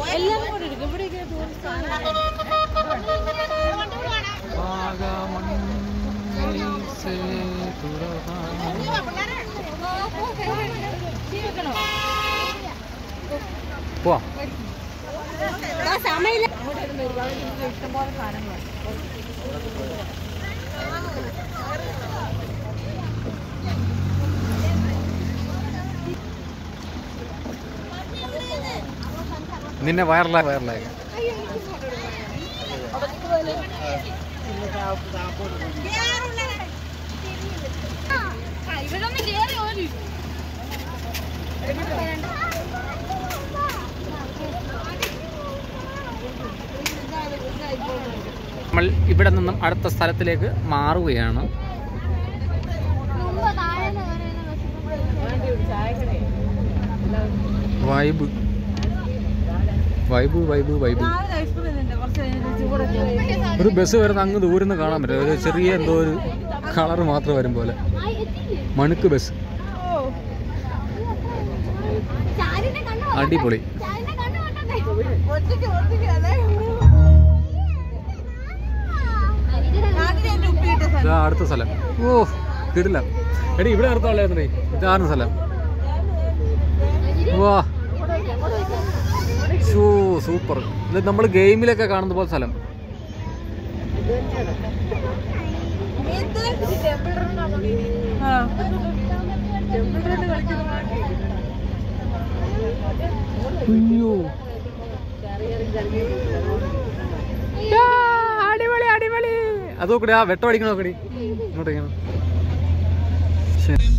എല്ലാരും കൂടെ എടുക്കും ഇവിടെയൊക്കെ ടൂറിസ്റ്റ് പോവാ സമയമില്ല നിന്നെ വയറലായി വയറലായി ഇവരൊന്നും കേറി ഓടി നമ്മൾ ഇവിടെ നിന്നും അടുത്ത സ്ഥലത്തിലേക്ക് മാറുകയാണ് വൈബ് വൈബ് വൈബ് വൈബ് ഒരു ബസ് വരുന്ന അങ്ങ് ദൂരം നിന്ന് കാണാൻ പറ്റും ഒരു ചെറിയ എന്തോ ഒരു കളർ മാത്രം വരും പോലെ മണുക്ക് ബസ് അടിപൊളി ഇതാ അടുത്ത സ്ഥലം ഓ കിടില്ല എടി ഇവിടെ അടുത്തുള്ളേ ഇതാണ് സ്ഥലം വാ ഷോ സൂപ്പർ ഇത് നമ്മൾ ഗെയിമിലൊക്കെ കാണുന്ന പോലെ സ്ഥലം അയ്യോ യാ, അടിപൊളി അടിപൊളി അത് നോക്കടി ആ വെട്ടം അടിക്കണ നോക്കടി ഇങ്ങോട്ടേക്കാണ് ശരി